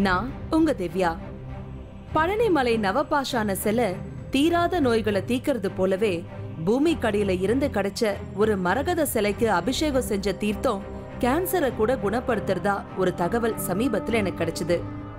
நான் உங்க திவ்யா பழனிமலை நவபாஷான சிலை தீராத நோய்களை தீக்கிறது போலவே பூமி கடியில இருந்து கிடைச்ச ஒரு மரகத சிலைக்கு அபிஷேகம் செஞ்ச தீர்த்தம் கேன்சரை கூட குணப்படுத்துறதா ஒரு தகவல் சமீபத்துல எனக்கு கிடைச்சது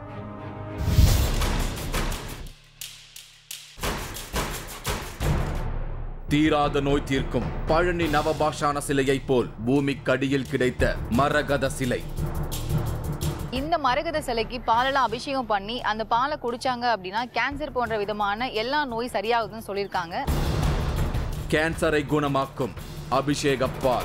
தீராத நோய் தீர்க்கும் பழனி நவபாஷான சிலையைப் போல் பூமிக்கடியில் கிடைத்த மரகத சிலை இந்த மரகத சிலைக்கு பாலெல்லாம் அபிஷேகம் பண்ணி அந்த பாலை குடிச்சாங்க அப்படின்னா கேன்சர் போன்ற விதமான எல்லா நோய் சரியாகுதுன்னு சொல்லியிருக்காங்க கேன்சரை குணமாக்கும் அபிஷேக பால்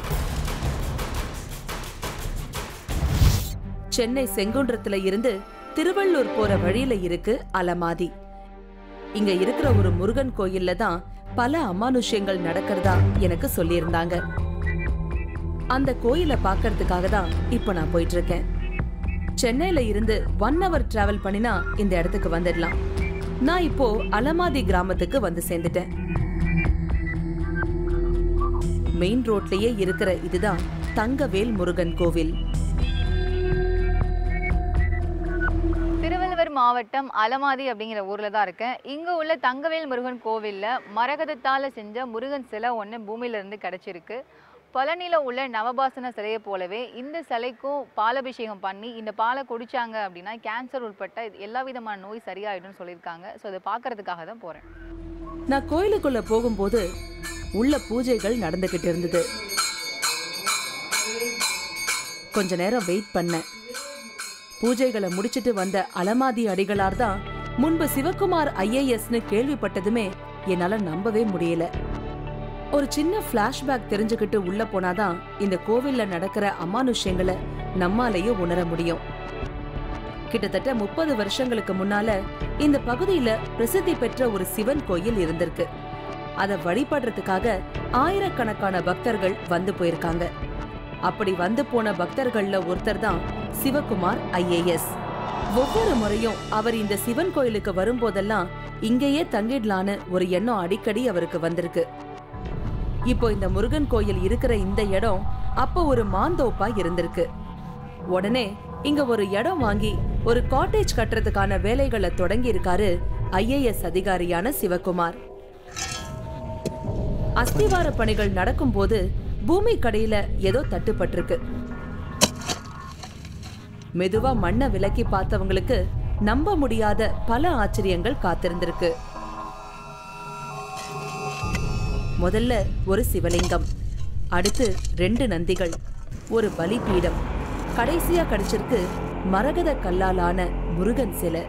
சென்னை செங்குன்றத்துல இருந்து திருவள்ளூர் போற வழியில இருக்கு அலமாதி இங்க இருக்கிற ஒரு முருகன் கோயில்ல தான் பல அமானுஷ்யங்கள் நடக்கிறதா எனக்கு சொல்லியிருந்தாங்க அந்த கோயிலை பார்க்கறதுக்காக தான் இப்போ நான் போயிட்டு இருக்கேன் சென்னையில இருந்து ஒன் ஹவர் டிராவல் பண்ணினா இந்த இடத்துக்கு வந்துடலாம் நான் இப்போ அலமாதி கிராமத்துக்கு வந்து சேர்ந்துட்டேன் மெயின் ரோட்லயே இருக்கிற இதுதான் தங்கவேல் முருகன் கோவில் திருவள்ளுவர் மாவட்டம் அலமாதி அப்படிங்கிற ஊர்ல தான் இருக்கேன் இங்க உள்ள தங்கவேல் முருகன் கோவில்ல மரகதத்தால செஞ்ச முருகன் சிலை ஒன்று பூமியில இருந்து கிடைச்சிருக்கு பழனியில் உள்ள நவபாசன சிலையை போலவே இந்த சிலைக்கும் பாலபிஷேகம் பண்ணி இந்த பாலை குடிச்சாங்க அப்படின்னா கேன்சர் உட்பட்ட எல்லா விதமான நோய் சரியாயிடும்னு சொல்லியிருக்காங்க ஸோ அதை பார்க்கறதுக்காக தான் போறேன் நான் கோயிலுக்குள்ள போகும்போது உள்ள பூஜைகள் நடந்துகிட்டு இருந்தது கொஞ்ச நேரம் வெயிட் பண்ணேன் பூஜைகளை முடிச்சிட்டு வந்த அலமாதி அடிகளார் தான் முன்பு சிவகுமார் ஐஏஎஸ்னு கேள்விப்பட்டதுமே என்னால நம்பவே முடியல ஒரு சின்ன பிளாஷ்பேக் தெரிஞ்சுக்கிட்டு உள்ள போனாதான் இந்த கோவில்ல நடக்கிற அமானுஷ்யங்களை நம்மாலேயே உணர முடியும் கிட்டத்தட்ட முப்பது வருஷங்களுக்கு முன்னால இந்த பகுதியில பிரசித்தி பெற்ற ஒரு சிவன் கோயில் இருந்திருக்கு அதை வழிபடுறதுக்காக ஆயிரக்கணக்கான பக்தர்கள் வந்து போயிருக்காங்க அப்படி வந்து போன பக்தர்கள்ல ஒருத்தர் தான் சிவகுமார் ஐஏஎஸ் ஒவ்வொரு முறையும் அவர் இந்த சிவன் கோயிலுக்கு வரும்போதெல்லாம் இங்கேயே தங்கிடலான்னு ஒரு எண்ணம் அடிக்கடி அவருக்கு வந்திருக்கு இப்போ இந்த முருகன் கோயில் இருக்கிற இந்த இடம் அப்போ ஒரு மாந்தோப்பா இருந்திருக்கு உடனே இங்க ஒரு இடம் வாங்கி ஒரு காட்டேஜ் கட்டுறதுக்கான வேலைகளை தொடங்கி இருக்காரு ஐஏஎஸ் அதிகாரியான சிவகுமார் அஸ்திவார பணிகள் நடக்கும்போது பூமி கடையில ஏதோ தட்டுப்பட்டிருக்கு மெதுவா மண்ணை விலக்கி பார்த்தவங்களுக்கு நம்ப முடியாத பல ஆச்சரியங்கள் காத்திருந்திருக்கு முதல்ல ஒரு சிவலிங்கம் அடுத்து ரெண்டு நந்திகள் ஒரு பலிபீடம் கடைசியா கிடைச்சிருக்கு மரகத கல்லாலான முருகன் சிலை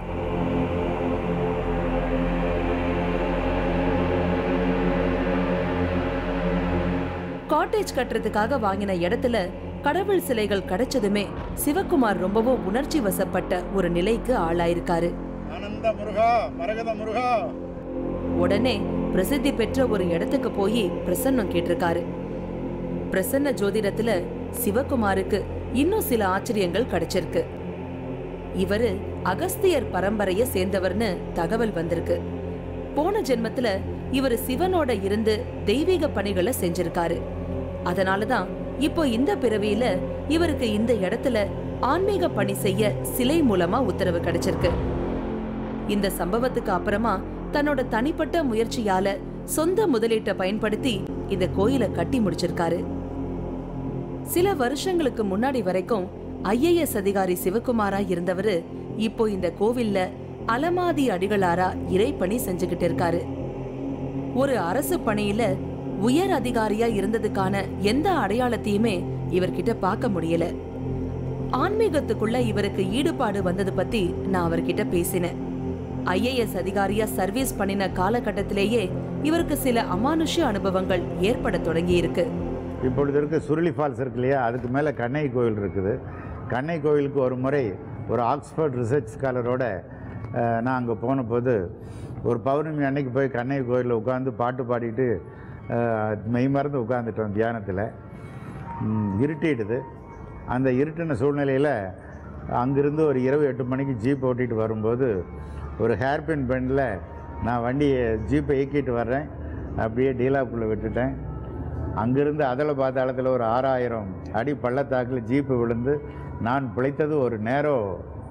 காட்டேஜ் கட்டுறதுக்காக வாங்கின இடத்துல கடவுள் சிலைகள் கிடைச்சதுமே சிவகுமார் ரொம்பவும் உணர்ச்சி வசப்பட்ட ஒரு நிலைக்கு ஆளாயிருக்காரு ஆனந்த முருகா மரகத முருகா உடனே பிரசித்தி பெற்ற ஒரு இடத்துக்கு போய் பிரசன்னம் கேட்டிருக்காரு பிரசன்ன ஜோதிடத்துல சிவகுமாருக்கு இன்னும் சில ஆச்சரியங்கள் கிடைச்சிருக்கு இவரு அகஸ்தியர் பரம்பரைய சேர்ந்தவர்னு தகவல் வந்திருக்கு போன ஜென்மத்துல இவர் சிவனோட இருந்து தெய்வீக பணிகளை செஞ்சிருக்காரு அதனாலதான் இப்போ இந்த பிறவியில இவருக்கு இந்த இடத்துல ஆன்மீக பணி செய்ய சிலை மூலமா உத்தரவு கிடைச்சிருக்கு இந்த சம்பவத்துக்கு அப்புறமா தன்னோட தனிப்பட்ட முயற்சியால சொந்த முதலீட்டை பயன்படுத்தி இந்த கோயிலை கட்டி முடிச்சிருக்காரு சில வருஷங்களுக்கு முன்னாடி வரைக்கும் ஐஏஎஸ் அதிகாரி சிவகுமாரா இருந்தவரு இப்போ இந்த கோவில்ல அலமாதி அடிகளாரா இறைப்பணி செஞ்சுகிட்டு இருக்காரு ஒரு அரசு பணியில உயர் அதிகாரியா இருந்ததுக்கான எந்த அடையாளத்தையுமே இவர்கிட்ட பார்க்க முடியல ஆன்மீகத்துக்குள்ள இவருக்கு ஈடுபாடு வந்தது பத்தி நான் அவர்கிட்ட பேசினேன் ஐஏஎஸ் அதிகாரியா சர்வீஸ் பண்ணின காலகட்டத்திலேயே இவருக்கு சில அமானுஷ்ய அனுபவங்கள் ஏற்பட தொடங்கி இருக்கு இப்பொழுது இருக்க சுருளி ஃபால்ஸ் இருக்கு இல்லையா அதுக்கு மேலே கண்ணை கோயில் இருக்குது கண்ணை கோயிலுக்கு ஒரு முறை ஒரு ஆக்ஸ்ஃபோர்ட் ரிசர்ச் ஸ்காலரோட அஹ், நான் அங்கே போன போது ஒரு பௌர்ணமி அன்னைக்கு போய் கண்ணை கோயிலில் உட்காந்து பாட்டு பாடிட்டு அஹ், மெய் மறந்து உட்காந்துட்டோம் தியானத்தில் ம், இருட்டிடுது அந்த இருட்டின சூழ்நிலையில் அங்கிருந்து ஒரு இரவு எட்டு மணிக்கு ஜீப் ஓட்டிகிட்டு வரும்போது ஒரு ஹேர்பின் பெண்டில் நான் வண்டியை ஜீப்பை இயக்கிட்டு வர்றேன் அப்படியே டீலாப்புள்ள விட்டுட்டேன் அங்கிருந்து அதல பாதாளத்தில் ஒரு ஆறாயிரம் அடி பள்ளத்தாக்கில் ஜீப்பு விழுந்து நான் பிழைத்தது ஒரு நேரோ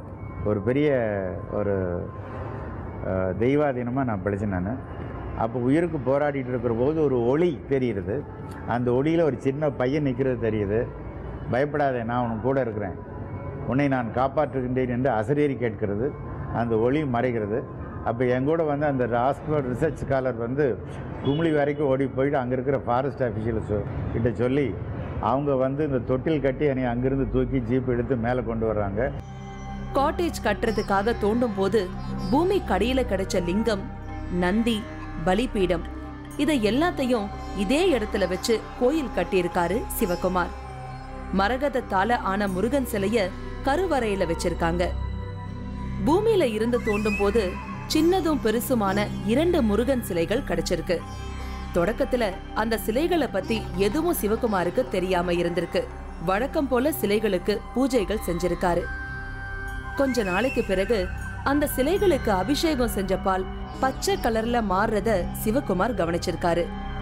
ஒரு பெரிய ஒரு அஹ், தெய்வாதீனமாக நான் படித்தேன் நான் அப்போ உயிருக்கு போராடிட்டு இருக்கிற போது ஒரு ஒளி தெரியுது அந்த ஒளியில் ஒரு சின்ன பையன் நிற்கிறது தெரியுது பயப்படாதே நான் உனக்கு கூட இருக்கிறேன் உன்னை நான் காப்பாற்றுகின்றேன் என்று அசரீரி கேட்கிறது அந்த ஒளி மறைகிறது அப்போ என் கூட வந்து அந்த ஆஸ்போர்ட் ரிசர்ச் ஸ்காலர் வந்து கும்ளி வரைக்கும் ஓடி போயிட்டு அங்கே இருக்கிற ஃபாரஸ்ட் அஃபிஷியல் சொ கிட்ட சொல்லி அவங்க வந்து இந்த தொட்டில் கட்டி என்னை அங்கிருந்து தூக்கி ஜீப் எடுத்து மேலே கொண்டு வர்றாங்க காட்டேஜ் கட்டுறதுக்காக தோண்டும் போது பூமி கடியில கிடைச்ச லிங்கம் நந்தி பலிபீடம் இதை எல்லாத்தையும் இதே இடத்துல வச்சு கோயில் கட்டியிருக்காரு சிவகுமார் மரகதத்தால ஆன முருகன் சிலைய கருவறையில வச்சிருக்காங்க பூமியில இருந்து தோண்டும் போது சின்னதும் பெருசுமான இரண்டு முருகன் சிலைகள் கிடைச்சிருக்கு தொடக்கத்துல அந்த சிலைகளை பத்தி எதுவும் சிவகுமாருக்கு தெரியாம இருந்திருக்கு வழக்கம் போல சிலைகளுக்கு பூஜைகள் செஞ்சிருக்காரு கொஞ்ச நாளைக்கு பிறகு அந்த சிலைகளுக்கு அபிஷேகம் செஞ்ச பால் பச்சை கலர்ல மாறுறத சிவகுமார் கவனிச்சிருக்காரு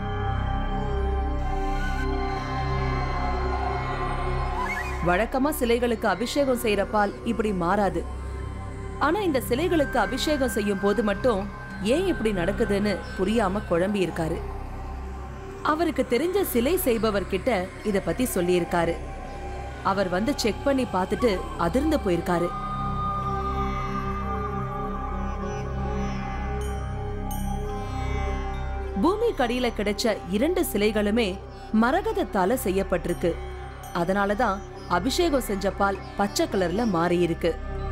வழக்கமா சிலைகளுக்கு அபிஷேகம் செய்யற பால் இப்படி மாறாது ஆனா இந்த சிலைகளுக்கு அபிஷேகம் செய்யும் போது மட்டும் ஏன் இப்படி நடக்குதுன்னு புரியாம குழம்பி இருக்காரு அவருக்கு தெரிஞ்ச சிலை செய்பவர்கிட்ட இத பத்தி சொல்லியிருக்காரு அவர் வந்து செக் பண்ணி பார்த்துட்டு அதிர்ந்து போயிருக்காரு பூமி கடியில கிடைச்ச இரண்டு சிலைகளுமே மரகதத்தால செய்யப்பட்டிருக்கு அதனாலதான் அபிஷேகம் செஞ்ச பால் பச்சை கலர்ல மாறி இருக்கு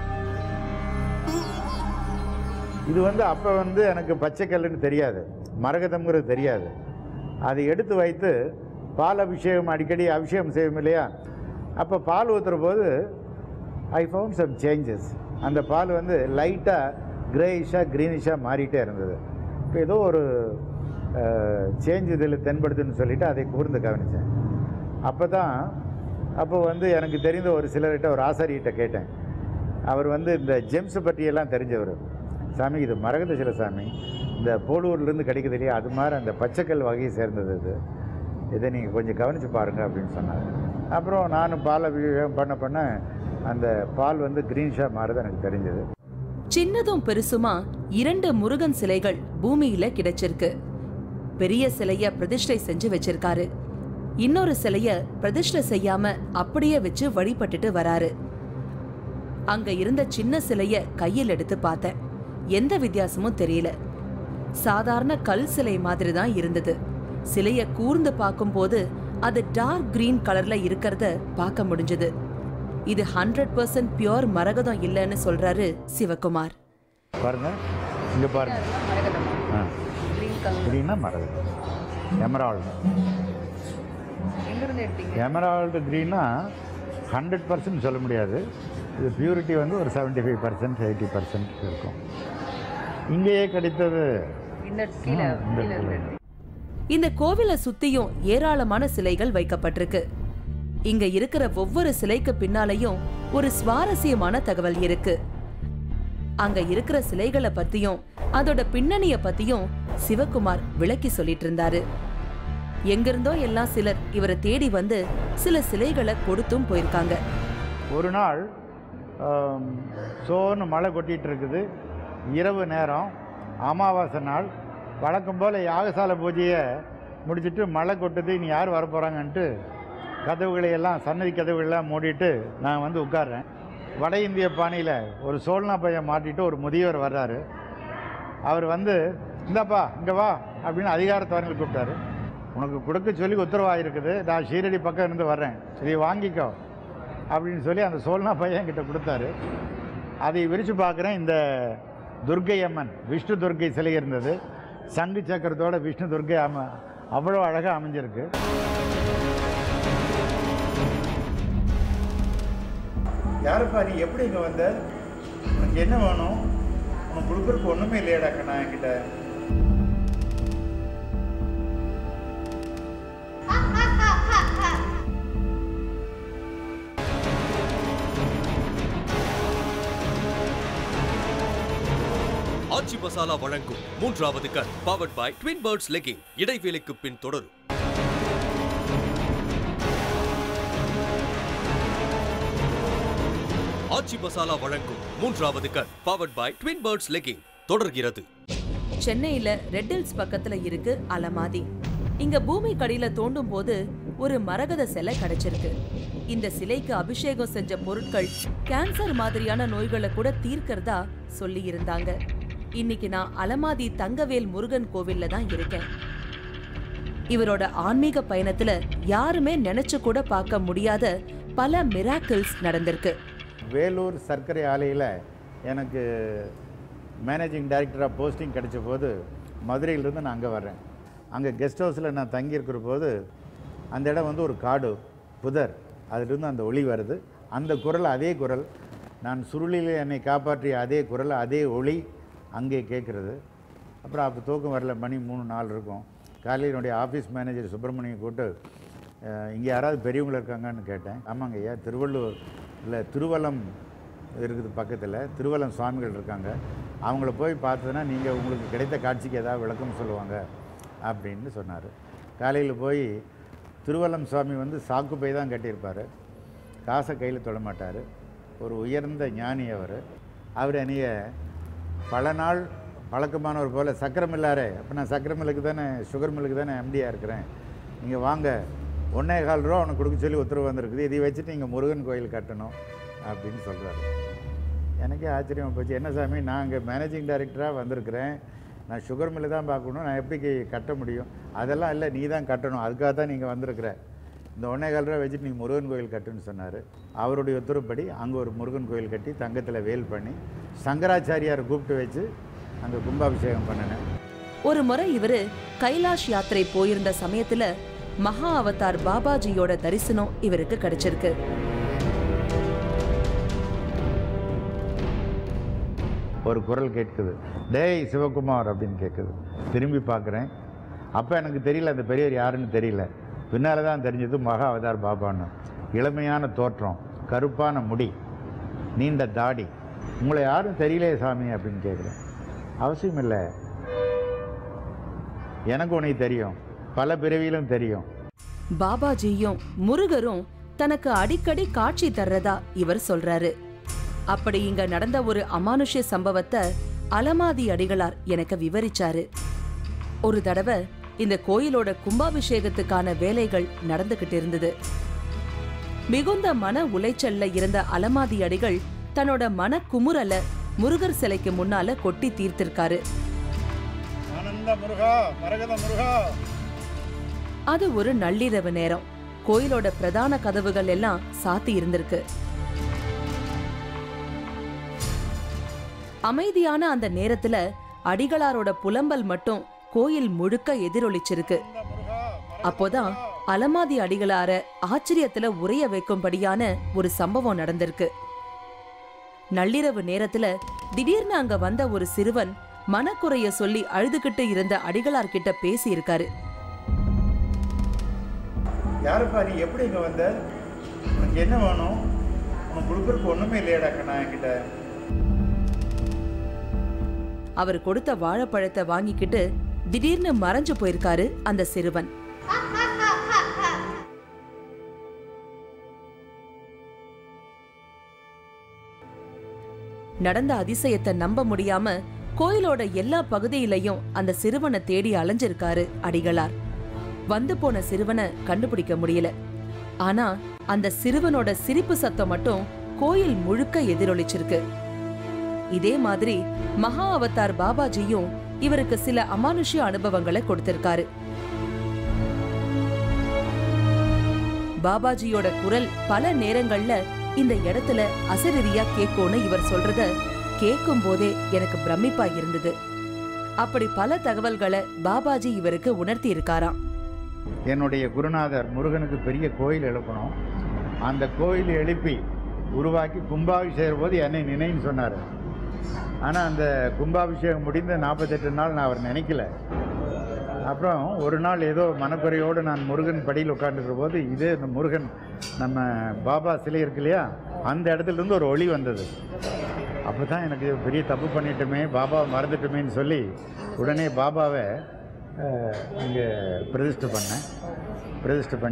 இது வந்து அப்போ வந்து எனக்கு பச்சை கல்லுன்னு தெரியாது மரகதம்ங்கிறது தெரியாது அதை எடுத்து வைத்து பால் அபிஷேகம் அடிக்கடி அபிஷேகம் செய்வோம் இல்லையா அப்போ பால் ஊற்றுற போது ஐ ஃபவுண்ட் சம் சேஞ்சஸ் அந்த பால் வந்து லைட்டாக கிரேயிஷாக க்ரீனிஷாக மாறிட்டே இருந்தது இப்போ ஏதோ ஒரு சேஞ்ச் இதில் தென்படுதுன்னு சொல்லிட்டு அதை கூர்ந்து கவனித்தேன் அப்போ தான் அப்போ வந்து எனக்கு தெரிந்த ஒரு சிலர்கிட்ட ஒரு ஆசாரிகிட்ட கேட்டேன் அவர் வந்து இந்த ஜெம்ஸ் பற்றியெல்லாம் தெரிஞ்சவர் சாமி இது மரகத சில சாமி இந்த போலூர்லேருந்து கிடைக்குது இல்லையா அது மாதிரி அந்த பச்சைக்கல் வகையை சேர்ந்தது இது இதை நீங்கள் கொஞ்சம் கவனித்து பாருங்க அப்படின்னு சொன்னார் அப்புறம் நான் பால் அபிஷேகம் பண்ண பண்ண அந்த பால் வந்து க்ரீன்ஷாக மாறுது எனக்கு தெரிஞ்சது சின்னதும் பெருசுமா இரண்டு முருகன் சிலைகள் பூமியில கிடைச்சிருக்கு பெரிய சிலைய பிரதிஷ்டை செஞ்சு வச்சிருக்காரு இன்னொரு சிலைய பிரதிஷ்டை செய்யாம அப்படியே வச்சு வழிபட்டுட்டு வராரு அங்க இருந்த சின்ன சிலைய கையில் எடுத்து பார்த்தேன் எந்த வித்தியாசமும் தெரியல சாதாரண கல் சிலை மாதிரி தான் இருந்தது சிலைய கூர்ந்து பார்க்கும்போது அது டார்க் கிரீன் கலர்ல இருக்கிறத பார்க்க முடிஞ்சது இது ஹண்ட்ரட் பர்சன்ட் பியோர் மரகதம் இல்லைன்னு சொல்றாரு சிவகுமார் பாருங்க இங்கே பாருங்க மரகதம் ஆ கிரீன் கலர் க்ரீனா மரகதம் எமரால்டு எங்கிருந்து எடுத்தீங்க எமரால்டு க்ரீனா ஹண்ட்ரட் பர்சன்ட் சொல்ல முடியாது இது பியூரிட்டி வந்து ஒரு seventy five percent eighty percent இருக்கும் இங்கேயே கிடைத்தது இந்த கீழே ஆ, இந்த கீழே கீழே. இருந்து. இந்த கோவிலை சுத்தியும் ஏராளமான சிலைகள் வைக்கப்பட்டிருக்கு இங்க இருக்கிற ஒவ்வொரு சிலைக்கு பின்னாலையும் ஒரு சுவாரஸ்யமான தகவல் இருக்கு அங்க இருக்கிற சிலைகளை பத்தியும் அதோட பின்னணிய பத்தியும் சிவகுமார் விளக்கி சொல்லிட்டு இருந்தாரு எங்கிருந்தோ எல்லாம் சிலர் இவரை தேடி வந்து சில சிலைகளை கொடுத்தும் போயிருக்காங்க ஒரு நாள் ஆம், சோன்னு மழை கொட்டிகிட்டு இருக்குது இரவு நேரம் அமாவாசை நாள் வழக்கம் போல் யாகசாலை பூஜையை முடிச்சிட்டு மழை கொட்டுது இனி யார் வர போகிறாங்கன்ட்டு கதவுகளை எல்லாம் சன்னதி கதவுகளெல்லாம் மூடிட்டு நான் வந்து உட்கார்றேன் வட இந்திய பாணியில் ஒரு சோழனா பையன் மாட்டிட்டு ஒரு முதியவர் வர்றாரு அவர் வந்து இந்தாப்பா இங்கே வா அப்படின்னு அதிகார தோரணில் கூப்பிட்டாரு உனக்கு கொடுக்க சொல்லி உத்தரவாக இருக்குது நான் ஷீரடி பக்கம் இருந்து வர்றேன் இதை வாங்கிக்கோ அப்படின்னு சொல்லி அந்த சோழனா பையன் கிட்ட கொடுத்தாரு அதை விரித்து பார்க்குறேன் இந்த துர்க்கை அம்மன் விஷ்ணு துர்க்கை சிலை இருந்தது சங்கு சக்கரத்தோட விஷ்ணு துர்க்கை அம்ம அவ்வளோ அழகாக அமைஞ்சிருக்கு யாருப்பா நீ எப்படி இங்கே வந்த உனக்கு என்ன வேணும் உனக்கு கொடுக்குறதுக்கு ஒன்றுமே இல்லையாடா கண்ணா என்கிட்ட ஆச்சி மசாலா வழங்கும் மூன்றாவது கட் powered by twin birds legging இடைவேளைக்கு பின் தொடரும் ஆச்சி மசாலா வழங்கும் மூன்றாவது கண் powered by twin birds legging தொடர்கிறது சென்னையில ரெட் ஹில்ஸ் பக்கத்துல இருக்கு அலமாதி இங்க பூமி கடியில தோண்டும் போது ஒரு மரகத சிலை கிடைச்சிருக்கு இந்த சிலைக்கு அபிஷேகம் செஞ்ச பொருட்கள் கேன்சர் மாதிரியான நோய்களை கூட தீர்க்கறதா சொல்லி இருந்தாங்க இன்னைக்கு நான் அலமாதி தங்கவேல் முருகன் கோவில்ல தான் இருக்கேன் இவரோட ஆன்மீக பயணத்துல யாருமே நினைச்சு கூட பார்க்க முடியாத பல மிராக்கிள்ஸ் நடந்திருக்கு வேலூர் சர்க்கரை ஆலையில் எனக்கு மேனேஜிங் டைரக்டராக போஸ்டிங் கிடைச்ச போது மதுரையிலேருந்து நான் அங்கே வர்றேன் அங்கே கெஸ்ட் ஹவுஸில் நான் தங்கியிருக்கிற போது அந்த இடம் வந்து ஒரு காடு புதர் அதிலிருந்து அந்த ஒளி வருது அந்த குரல் அதே குரல் நான் சுருளில் என்னை காப்பாற்றிய அதே குரல் அதே ஒளி அங்கே கேட்குறது அப்புறம் அப்போ தூக்கம் வரல மணி மூணு நாள் இருக்கும் காலையில் என்னுடைய ஆஃபீஸ் மேனேஜர் சுப்பிரமணியம் கூப்பிட்டு இங்கே யாராவது பெரியவங்க இருக்காங்கன்னு கேட்டேன் ஆமாங்க ஐயா திருவள்ளூர் இல்லை திருவல்லம் இருக்குது பக்கத்தில் திருவல்லம் சுவாமிகள் இருக்காங்க அவங்கள போய் பார்த்ததுன்னா நீங்கள் உங்களுக்கு கிடைத்த காட்சிக்கு ஏதாவது விளக்கம் சொல்லுவாங்க அப்படின்னு சொன்னார் காலையில் போய் திருவல்லம் சுவாமி வந்து சாக்கு பை தான் கட்டியிருப்பார் காசை கையில் தொட மாட்டார் ஒரு உயர்ந்த ஞானி அவர் அவர் என்னைய பல நாள் பழக்கமானவர் போல் சக்கரை மில்லாரே அப்போ நான் சக்கரை மில்லுக்கு தானே சுகர் மில்லுக்கு தானே எம்டியாக இருக்கிறேன் இங்கே வாங்க ஒன்றே கால் ரூபா உனக்கு கொடுக்க சொல்லி உத்தரவு வந்திருக்குது இதை வச்சுட்டு இங்கே முருகன் கோயில் கட்டணும் அப்படின்னு சொல்கிறாரு எனக்கே ஆச்சரியமாக போச்சு என்ன சாமி நான் இங்கே மேனேஜிங் டைரக்டராக வந்திருக்கிறேன் நான் சுகர் மில்லு தான் பார்க்கணும் நான் எப்படி கட்ட முடியும் அதெல்லாம் இல்லை நீ தான் கட்டணும் அதுக்காக தான் நீங்கள் வந்திருக்கிற இந்த ஒன்றே கால் ரூபா வச்சுட்டு நீங்கள் முருகன் கோயில் கட்டுன்னு சொன்னார் அவருடைய உத்தரவுப்படி அங்கே ஒரு முருகன் கோயில் கட்டி தங்கத்தில் வேல் பண்ணி சங்கராச்சாரியாரை கூப்பிட்டு வச்சு அங்கே கும்பாபிஷேகம் பண்ணினேன் ஒரு முறை இவரு கைலாஷ் யாத்திரை போயிருந்த சமயத்துல மகா அவதார் பாபாஜியோட தரிசனம் இவருக்கு கிடைச்சிருக்கு ஒரு குரல் கேட்குது டேய் சிவகுமார் அப்படின்னு கேட்குது திரும்பி பார்க்குறேன் அப்போ எனக்கு தெரியல அந்த பெரியவர் யாருன்னு தெரியல பின்னால் தான் தெரிஞ்சது மகா அவதார் பாபான்னு இளமையான தோற்றம் கருப்பான முடி நீண்ட தாடி உங்களை யாரும் தெரியலையே சாமி அப்படின்னு கேட்குறேன் அவசியம் இல்லை எனக்கு உனக்கு தெரியும் பல பிறவியிலும் தெரியும் பாபாஜியும் முருகரும் தனக்கு அடிக்கடி காட்சி தர்றதா இவர் சொல்றாரு அப்படி இங்க நடந்த ஒரு அமானுஷ்ய சம்பவத்தை அலமாதி அடிகளார் எனக்கு விவரிச்சாரு ஒரு தடவை இந்த கோயிலோட கும்பாபிஷேகத்துக்கான வேலைகள் நடந்துகிட்டு இருந்தது மிகுந்த மன உளைச்சல்ல இருந்த அலமாதி அடிகள் தன்னோட மன குமுறல முருகர் சிலைக்கு முன்னால கொட்டி தீர்த்திருக்காரு ஆனந்த முருகா மரகத முருகா அது ஒரு நள்ளிரவு நேரம் கோயிலோட பிரதான கதவுகள் எல்லாம் சாத்தி இருந்திருக்கு அமைதியான அந்த நேரத்துல அடிகளாரோட புலம்பல் மட்டும் கோயில் முழுக்க எதிரொலிச்சிருக்கு அப்போதான் அலமாதி அடிகளார ஆச்சரியத்துல உறைய வைக்கும்படியான ஒரு சம்பவம் நடந்திருக்கு நள்ளிரவு நேரத்துல திடீர்னு அங்க வந்த ஒரு சிறுவன் மனக்குறைய சொல்லி அழுதுகிட்டு இருந்த அடிகளார் கிட்ட பேசி இருக்காரு யாருப்பா நீ எப்படி இங்கே வந்த உனக்கு என்ன வேணும் உனக்கு கொடுக்குறதுக்கு ஒன்றுமே இல்லையாடா கண்ணா என்கிட்ட அவர் கொடுத்த வாழைப்பழத்தை வாங்கிக்கிட்டு திடீர்னு மறைஞ்சு போயிருக்காரு அந்த சிறுவன் நடந்த அதிசயத்தை நம்ப முடியாம கோயிலோட எல்லா பகுதியிலையும் அந்த சிறுவனை தேடி அலைஞ்சிருக்காரு அடிகளார் வந்து போன சிறுவனை கண்டுபிடிக்க முடியல ஆனா அந்த சிறுவனோட சிரிப்பு சத்தம் மட்டும் கோயில் முழுக்க எதிரொலிச்சிருக்கு இதே மாதிரி மகா அவதார் பாபாஜியும் இவருக்கு சில அமானுஷ்ய அனுபவங்களை கொடுத்திருக்காரு பாபாஜியோட குரல் பல நேரங்கள்ல இந்த இடத்துல அசரீரியா கேட்கும்னு இவர் சொல்றத கேட்கும் போதே எனக்கு பிரமிப்பா இருந்தது அப்படி பல தகவல்களை பாபாஜி இவருக்கு உணர்த்தி இருக்காராம் என்னுடைய குருநாதர் முருகனுக்கு பெரிய கோயில் எழுப்பணும் அந்த கோயில் எழுப்பி உருவாக்கி கும்பாபிஷேகம் போது என்னை நினைன்னு சொன்னார் ஆனால் அந்த கும்பாபிஷேகம் முடிந்த நாற்பத்தெட்டு நாள் நான் அவர் நினைக்கல அப்புறம் ஒரு நாள் ஏதோ மனக்குறையோடு நான் முருகன் படியில் உட்காந்துருக்கிற போது இதே இந்த முருகன் நம்ம பாபா சிலை இருக்கு இல்லையா அந்த இடத்துல இருந்து ஒரு ஒளி வந்தது அப்போ தான் எனக்கு பெரிய தப்பு பண்ணிட்டோமே பாபாவை மறந்துட்டோமேன்னு சொல்லி உடனே பாபாவை இங்கே பிரதிஷ்டை பண்ணேன் பிரதிஷ்டை பண்ணி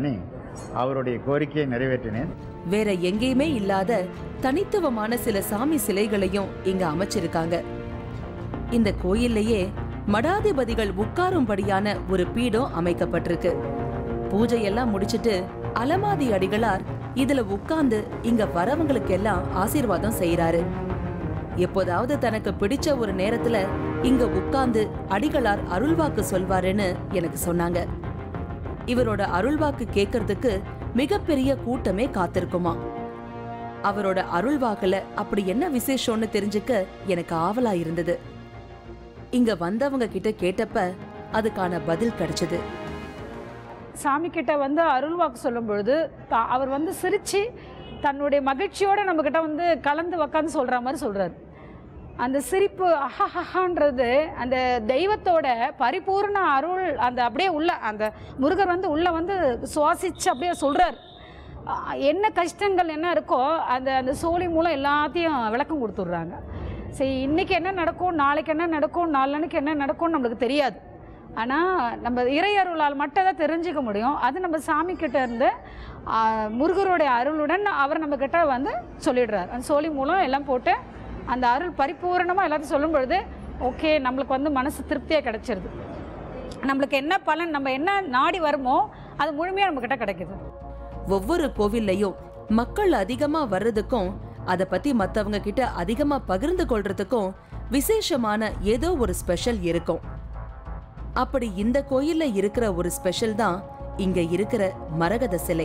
அவருடைய கோரிக்கையை நிறைவேற்றினேன் வேற எங்கேயுமே இல்லாத தனித்துவமான சில சாமி சிலைகளையும் இங்க அமைச்சிருக்காங்க இந்த கோயில்லையே மடாதிபதிகள் உட்காரும்படியான ஒரு பீடம் அமைக்கப்பட்டிருக்கு பூஜையெல்லாம் முடிச்சிட்டு அலமாதி அடிகளார் இதுல உட்கார்ந்து இங்க வரவங்களுக்கு எல்லாம் ஆசீர்வாதம் செய்யறாரு எப்போதாவது தனக்கு பிடிச்ச ஒரு நேரத்துல இங்க உட்கார்ந்து அடிகளார் அருள்வாக்கு சொல்வாருன்னு எனக்கு சொன்னாங்க இவரோட அருள்வாக்கு கேட்கறதுக்கு மிகப்பெரிய கூட்டமே காத்திருக்குமா அவரோட அருள்வாக்குல அப்படி என்ன விசேஷம்னு தெரிஞ்சுக்க எனக்கு ஆவலா இருந்தது இங்க வந்தவங்க கிட்ட கேட்டப்ப அதுக்கான பதில் கிடைச்சது சாமி கிட்ட வந்து அருள்வாக்கு சொல்லும் பொழுது தா- அவர் வந்து சிரிச்சு தன்னுடைய மகிழ்ச்சியோட நம்ம கிட்ட வந்து கலந்து உக்காந்து சொல்ற மாதிரி சொல்றாரு அந்த சிரிப்பு அஹஹன்றது அந்த தெய்வத்தோட பரிபூர்ண அருள் அந்த அப்படியே உள்ள அந்த முருகர் வந்து உள்ள வந்து சுவாசிச்சு அப்படியே சொல்றார் அஹ் என்ன கஷ்டங்கள் என்ன இருக்கோ அந்த அந்த சோழி மூலம் எல்லாத்தையும் விளக்கம் கொடுத்துட்றாங்க சரி இன்னைக்கு என்ன நடக்கும் நாளைக்கு என்ன நடக்கும் நாளன்னைக்கு என்ன நடக்கும்னு நம்மளுக்கு தெரியாது ஆனால் நம்ம இறையருளால் மட்டும் தான் தெரிஞ்சுக்க முடியும் அது நம்ம சாமி கிட்ட இருந்து ஆ, முருகருடைய அருளுடன் அவர் நம்ம கிட்ட வந்து சொல்லிடுறார் அந்த சோழி மூலம் எல்லாம் போட்டு அந்த அருள் பரிபூரணமாக எல்லாத்தையும் சொல்லும் பொழுது ஓகே நம்மளுக்கு வந்து மனசு திருப்தியாக கிடைச்சிருது நம்மளுக்கு என்ன பலன் நம்ம என்ன நாடி வருமோ அது முழுமையாக நம்ம கிட்ட கிடைக்குது ஒவ்வொரு கோவில்லையும் மக்கள் அதிகமா வர்றதுக்கும் அத பத்தி மத்தவங்க கிட்ட அதிகமா பகிர்ந்து கொள்றதுக்கும் விசேஷமான ஏதோ ஒரு ஸ்பெஷல் இருக்கும் அப்படி இந்த கோயில்ல இருக்கிற ஒரு ஸ்பெஷல் தான் இங்க இருக்கிற மரகத சிலை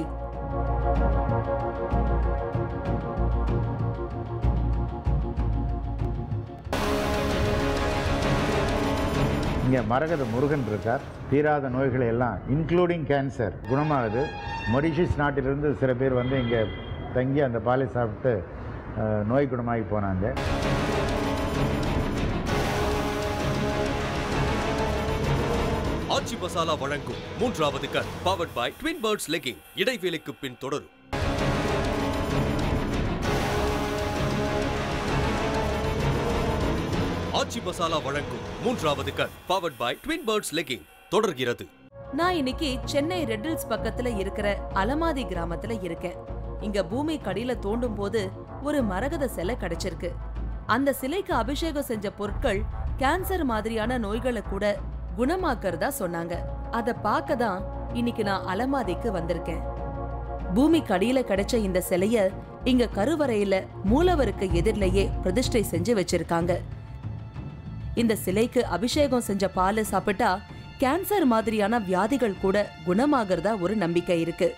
இங்கே மரகத முருகன் இருக்கார் தீராத நோய்களை எல்லாம் இன்க்ளூடிங் கேன்சர் குணமாகுது மொரிஷியஸ் நாட்டிலிருந்து சில பேர் வந்து இங்கே தங்கி அந்த பாலை சாப்பிட்டு அஹ், நோய் குணமாகி போனாங்க ஆச்சி மசாலா வழங்கும் மூன்றாவது கண் powered by twin birds legging இடைவேளைக்கு பின் தொடரும் ஆச்சி மசாலா வழங்கும் மூன்றாவது கண் powered by twin birds legging தொடர்கிறது நான் இன்னைக்கு சென்னை ரெட்டில்ஸ் பக்கத்துல இருக்கிற அலமாதி கிராமத்துல இருக்கேன் இங்க பூமி கடியில தோண்டும் போது ஒரு மரகத சிலை கிடைச்சிருக்கு அந்த சிலைக்கு அபிஷேகம் செஞ்ச பொருட்கள் கேன்சர் மாதிரியான நோய்களை கூட குணமாக்கறதா சொன்னாங்க அத பார்க்க தான் இன்னைக்கு நான் அலமாதிக்கு வந்திருக்கேன் பூமி கடியில கிடைச்ச இந்த சிலைய இங்க கருவறையில மூலவருக்கு எதிரிலேயே பிரதிஷ்டை செஞ்சு வச்சிருக்காங்க இந்த சிலைக்கு அபிஷேகம் செஞ்ச பாலை சாப்பிட்டா கேன்சர் மாதிரியான வியாதிகள் கூட குணமாகறதா ஒரு நம்பிக்கை இருக்கு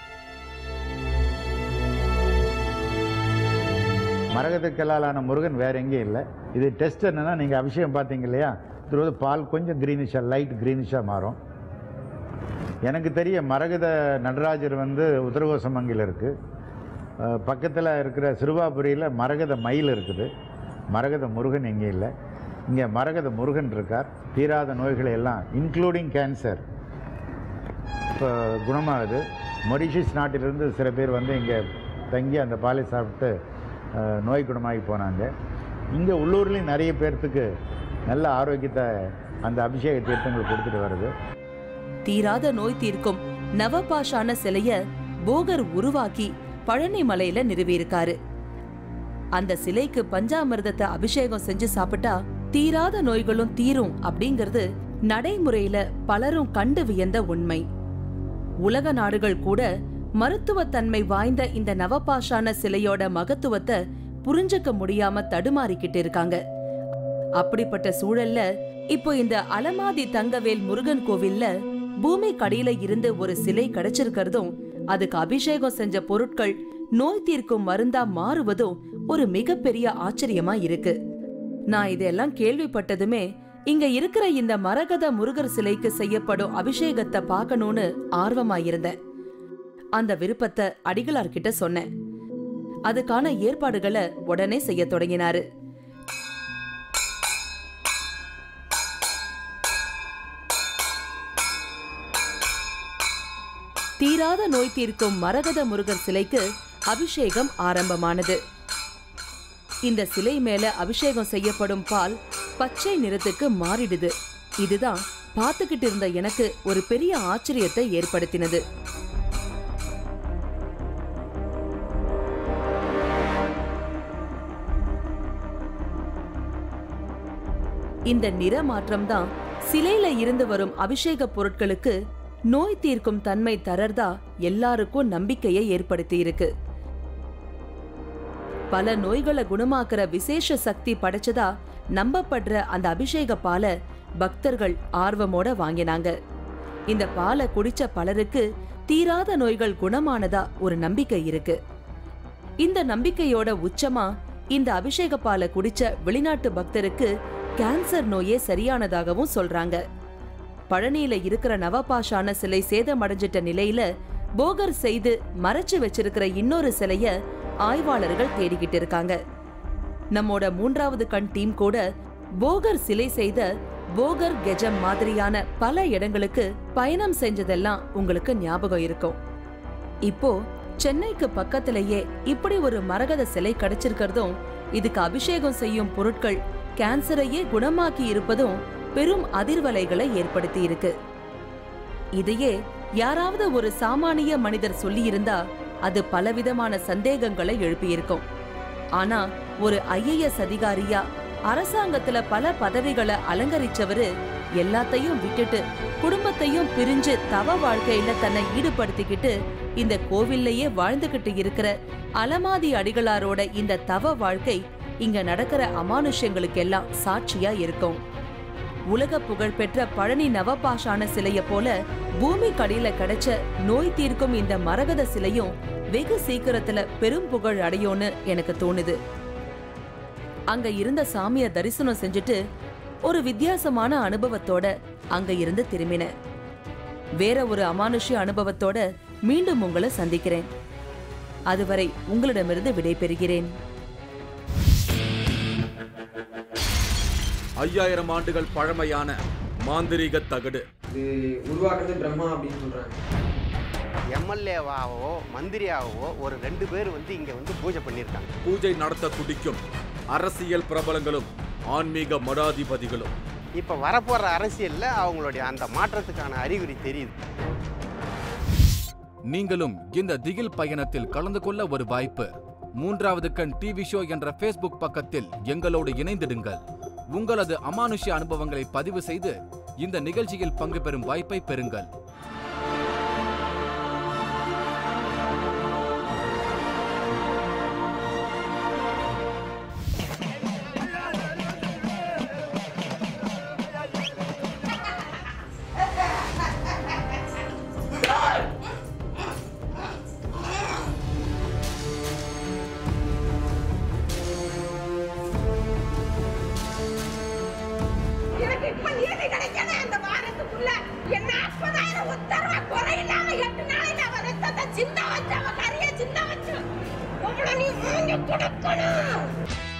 மரகதக்கல்லாலான முருகன் வேற எங்கேயும் இல்லை இது டெஸ்ட் என்னன்னா நீங்கள் அபிஷேகம் பார்த்தீங்க இல்லையா இது வந்து பால் கொஞ்சம் க்ரீனிஷாக லைட் க்ரீனிஷாக மாறும் எனக்கு தெரிய மரகத நடராஜர் வந்து உத்தரகோசமங்கில் இருக்குது பக்கத்தில் இருக்கிற சிறுவாபுரியில் மரகத மயில் இருக்குது மரகத முருகன் எங்கேயும் இல்லை இங்கே மரகத முருகன் இருக்கார் தீராத நோய்களை எல்லாம் இன்க்ளூடிங் கேன்சர் இப்போ குணமாகுது மொரிஷியஸ் நாட்டிலிருந்து சில பேர் வந்து இங்கே தங்கி அந்த பாலை சாப்பிட்டு அஹ், நோய் குணமாகி போனாங்க இங்கே உள்ளூர்லேயும் நிறைய பேர்த்துக்கு நல்ல ஆரோக்கியத்தை அந்த அபிஷேக தீர்த்தங்கள் கொடுத்துட்டு வருது தீராத நோய் தீர்க்கும் நவபாஷான சிலைய போகர் உருவாக்கி பழனி மலையில நிறுவியிருக்காரு அந்த சிலைக்கு பஞ்சாமிர்தத்தை அபிஷேகம் செஞ்சு சாப்பிட்டா தீராத நோய்களும் தீரும் அப்படிங்கிறது நடைமுறையில பலரும் கண்டு வியந்த உண்மை உலக நாடுகள் கூட மருத்துவத்தன்மை வாய்ந்த இந்த நவபாஷான சிலையோட மகத்துவத்தை புரிஞ்சுக்க முடியாம தடுமாறிக்கிட்டு இருக்காங்க அப்படிப்பட்ட சூழல்ல இப்போ இந்த அலமாதி தங்கவேல் முருகன் கோவில்ல பூமி கடியில இருந்து ஒரு சிலை கிடைச்சிருக்கிறதும் அதுக்கு அபிஷேகம் செஞ்ச பொருட்கள் நோய் தீர்க்கும் மருந்தா மாறுவதும் ஒரு மிகப்பெரிய ஆச்சரியமா இருக்கு நான் இதெல்லாம் கேள்விப்பட்டதுமே இங்க இருக்கிற இந்த மரகத முருகர் சிலைக்கு செய்யப்படும் அபிஷேகத்தை பார்க்கணும்னு ஆர்வமா இருந்தேன் அந்த விருப்பத்தை அடிகளார் கிட்ட சொன்னேன் அதுக்கான ஏற்பாடுகளை உடனே செய்ய தொடங்கினாரு தீராத நோய் தீர்க்கும் மரகத முருகர் சிலைக்கு அபிஷேகம் ஆரம்பமானது இந்த சிலை மேல அபிஷேகம் செய்யப்படும் பால் பச்சை நிறத்துக்கு மாறிடுது இதுதான் பார்த்துக்கிட்டு இருந்த எனக்கு ஒரு பெரிய ஆச்சரியத்தை ஏற்படுத்தினது இந்த நிற மாற்றம்தான் சிலையில இருந்து வரும் அபிஷேக பொருட்களுக்கு நோய் தீர்க்கும் தன்மை தரர்தா எல்லாருக்கும் நம்பிக்கையை ஏற்படுத்தி இருக்கு பல நோய்களை குணமாக்குற விசேஷ சக்தி படைச்சதா நம்பப்படுற அந்த அபிஷேக பாலை பக்தர்கள் ஆர்வமோட வாங்கினாங்க இந்த பாலை குடிச்ச பலருக்கு தீராத நோய்கள் குணமானதா ஒரு நம்பிக்கை இருக்கு இந்த நம்பிக்கையோட உச்சமா இந்த அபிஷேக பாலை குடிச்ச வெளிநாட்டு பக்தருக்கு கேன்சர் நோயே சரியானதாகவும் சொல்றாங்க பழனியில இருக்கிற நவபாஷான சிலை சேதமடைஞ்சிட்ட நிலையில போகர் செய்து மறைச்சு வச்சிருக்கிற இன்னொரு சிலைய ஆய்வாளர்கள் தேடிக்கிட்டு இருக்காங்க நம்மோட மூன்றாவது கண் டீம் கூட போகர் சிலை செய்த போகர் கெஜம் மாதிரியான பல இடங்களுக்கு பயணம் செஞ்சதெல்லாம் உங்களுக்கு ஞாபகம் இருக்கும் இப்போ சென்னைக்கு பக்கத்திலேயே இப்படி ஒரு மரகத சிலை கிடைச்சிருக்கிறதும் இதுக்கு அபிஷேகம் செய்யும் பொருட்கள் கேன்சரையே குணமாக்கி இருப்பதும் பெரும் அதிர்வலைகளை ஏற்படுத்தி இருக்கு இதையே யாராவது ஒரு சாமானிய மனிதர் சொல்லியிருந்தா அது பலவிதமான சந்தேகங்களை எழுப்பியிருக்கும் ஆனா ஒரு ஐஏஎஸ் அதிகாரியா அரசாங்கத்துல பல பதவிகளை அலங்கரிச்சவரு எல்லாத்தையும் விட்டுட்டு குடும்பத்தையும் பிரிஞ்சு தவ வாழ்க்கையில தன்னை ஈடுபடுத்திக்கிட்டு இந்த கோவில்லையே வாழ்ந்துகிட்டு இருக்கிற அலமாதி அடிகளாரோட இந்த தவ வாழ்க்கை இங்க நடக்கிற அமானுஷ்யங்களுக்கெல்லாம் சாட்சியா இருக்கும் உலக புகழ்பெற்ற பழனி நவபாஷான சிலைய போல பூமி கடியில கிடைச்ச நோய் தீர்க்கும் இந்த மரகத சிலையும் வெகு சீக்கிரத்துல பெரும் புகழ் அடையும்னு எனக்கு தோணுது அங்க இருந்த சாமிய தரிசனம் செஞ்சுட்டு ஒரு வித்தியாசமான அனுபவத்தோட அங்க இருந்து திரும்பினேன் வேற ஒரு அமானுஷ்ய அனுபவத்தோட மீண்டும் உங்களை சந்திக்கிறேன் அதுவரை உங்களிடமிருந்து விடைபெறுகிறேன் ஐயாயிரம் ஆண்டுகள் பழமையான மாந்திரீக தகடு இது உருவாக்குறது பிரம்மா அப்படின்னு சொல்றாங்க எம்எல்ஏவாகவோ மந்திரியாகவோ ஒரு ரெண்டு பேர் வந்து இங்கே வந்து பூஜை பண்ணியிருக்காங்க பூஜை நடத்த துடிக்கும் அரசியல் பிரபலங்களும் ஆன்மீக மடாதிபதிகளும் இப்போ வரப்போகிற அரசியலில் அவங்களுடைய அந்த மாற்றத்துக்கான அறிகுறி தெரியுது நீங்களும் இந்த திகில் பயணத்தில் கலந்து கொள்ள ஒரு வாய்ப்பு மூன்றாவது கண் டிவி ஷோ என்ற ஃபேஸ்புக் பக்கத்தில் எங்களோடு இணைந்திடுங்கள் உங்களது அமானுஷ்ய அனுபவங்களை பதிவு செய்து இந்த நிகழ்ச்சியில் பங்கு பெறும் வாய்ப்பை பெறுங்கள் எனக்கு இப்ப நீதி கிடைக்கணும் இந்த வாரத்துக்குள்ள என்ன நாற்பதாயிரம் உத்தரவா குறையில்லாம எட்டு நாளைக்கு அவ ரத்தத்தை சிந்த வச்சு அவ கறிய சிந்த வச்சு உங்களை நீ மூஞ்சி கொடுக்கணும்